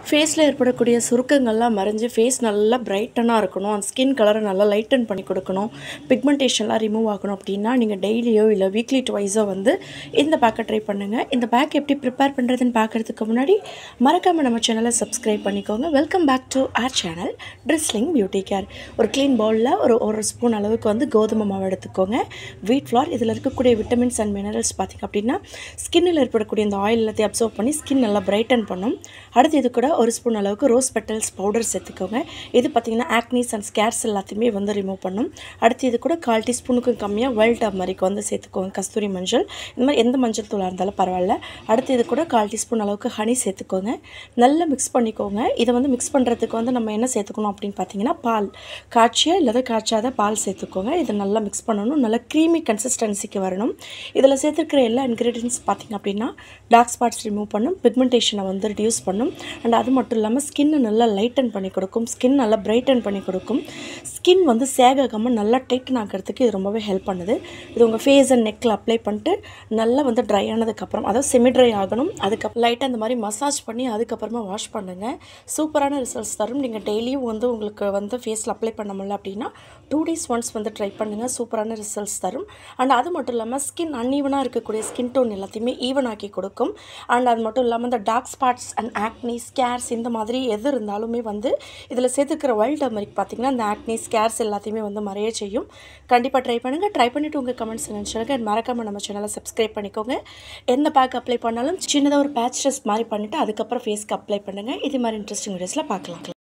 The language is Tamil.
ஃபேஸில் ஏற்படக்கூடிய சுருக்கங்கள்லாம் மறைஞ்சு ஃபேஸ் நல்லா பிரைட்டனாக இருக்கணும் அந்த ஸ்கின் கலரை நல்லா லைட்டன் பண்ணி கொடுக்கணும் பிக்மெண்டேஷன்லாம் ரிமூவ் ஆகணும் அப்படின்னா நீங்கள் டெய்லியோ இல்லை வீக்லி ட்வைஸோ வந்து இந்த பேக்கை ட்ரை பண்ணுங்கள் இந்த பேக் எப்படி ப்ரிப்பேர் பண்ணுறதுன்னு பார்க்குறதுக்கு முன்னாடி மறக்காமல் நம்ம சேனலை சப்ஸ்கிரைப் பண்ணிக்கோங்க welcome back to our channel drizzling beauty care ஒரு க்ளீன் பவுலில் ஒரு ஒரு ஸ்பூன் அளவுக்கு வந்து கோதுமை மாவு எடுத்துக்கோங்க வீட் ஃப்ளார் இதில் இருக்கக்கூடிய விட்டமின்ஸ் அண்ட் மினரல்ஸ் பார்த்திங்க அப்படின்னா ஸ்கின்னில் ஏற்படக்கூடிய இந்த ஆயில் எல்லாத்தையும் அப்சர்வ் பண்ணி ஸ்கின் நல்லா பிரைட்டன் பண்ணும் அடுத்து இது கூட ஒரு ஸ்பூன் அளவுக்கு ரோஸ் பெட்டல்ஸ் பவுடர் சேர்த்துக்கோங்க இது பார்த்திங்கன்னா ஆக்னிஸ் அண்ட் ஸ்கேர்ஸ் எல்லாத்தையுமே வந்து ரிமூவ் பண்ணும் அடுத்து இது கூட கால் டீஸ்பூனுக்கும் கம்மியாக வெல் டர்மரிக் வந்து சேர்த்துக்கோங்க கஸ்தூரி மஞ்சள் இந்த மாதிரி எந்த மஞ்சள் தூளாக இருந்தாலும் பரவாயில்ல அடுத்து இது கூட கால் டீஸ்பூன் அளவுக்கு ஹனி சேர்த்துக்கோங்க நல்லா மிக்ஸ் பண்ணிக்கோங்க இதை வந்து மிக்ஸ் பண்ணுறதுக்கு வந்து நம்ம என்ன சேர்த்துக்கணும் அப்படின்னு பார்த்தீங்கன்னா பால் காய்ச்சிய இல்லாத காய்ச்சாத பால் சேர்த்துக்கோங்க இதை நல்லா மிக்ஸ் பண்ணணும் நல்லா க்ரீமி கன்சிஸ்டன்சிக்கு வரணும் இதில் சேர்த்துருக்கிற எல்லா இன்க்ரீடியன்ஸ் பார்த்திங்க அப்படின்னா டார்க் ஸ்பாட்ஸ் ரிமூவ் பண்ணும் பிக்மெண்டேஷனை வந்து ரிடியூஸ் பண்ணும் அண்ட் அது மட்டும் இல்லாமல் ஸ்கின்னை நல்லா லைட்டன் பண்ணி கொடுக்கும் ஸ்கின் நல்லா பிரைட்டன் பண்ணி கொடுக்கும் ஸ்கின் வந்து சேகாகாமல் நல்லா டைட்டன் ஆகிறதுக்கு இது ரொம்பவே ஹெல்ப் பண்ணுது இது உங்கள் ஃபேஸ் அண்ட் நெக்கில் அப்ளை பண்ணிட்டு நல்லா வந்து ட்ரை ஆனதுக்கப்புறம் அதாவது செமி ட்ரை ஆகணும் அதுக்கப்புறம் லைட்டாக அந்த மாதிரி மசாஜ் பண்ணி அதுக்கப்புறமா வாஷ் பண்ணுங்கள் சூப்பரான ரிசல்ட்ஸ் தரும் நீங்கள் டெய்லியும் வந்து உங்களுக்கு வந்து ஃபேஸில் அப்ளை பண்ண முடியல அப்படின்னா டூ டேஸ் ஒன்ஸ் வந்து ட்ரை பண்ணுங்கள் சூப்பரான ரிசல்ட்ஸ் தரும் அண்ட் அது மட்டும் இல்லாமல் ஸ்கின் அன்ஈவனாக இருக்கக்கூடிய ஸ்கின் டோன் எல்லாத்தையுமே ஈவன் ஆக்கி கொடுக்கும் அண்ட் அது மட்டும் இல்லாமல் இந்த dark spots and acne scars இந்த மாதிரி எது இருந்தாலுமே வந்து இதில் சேர்த்துக்கிற வைல்ட் டர்மரிக் பார்த்திங்கன்னா இந்த ஆக்னி ஸ்கேர்ஸ் எல்லாத்தையுமே வந்து மறைய செய்யும் கண்டிப்பாக ட்ரை பண்ணுங்கள் ட்ரை பண்ணிவிட்டு உங்கள் கமெண்ட்ஸ் நினச்சிருங்க அண்ட் மறக்காமல் நம்ம சேனலை சப்ஸ்கிரைப் பண்ணிக்கோங்க எந்த பேக் அப்ளை பண்ணாலும் சின்னதாக ஒரு பேட்ச் டெஸ்ட் மாதிரி பண்ணிவிட்டு அதுக்கப்புறம் ஃபேஸ்க்கு அப்ளை பண்ணுங்கள் இது மாதிரி இன்ட்ரெஸ்டிங் வீடியோஸில் பார்க்கலாம்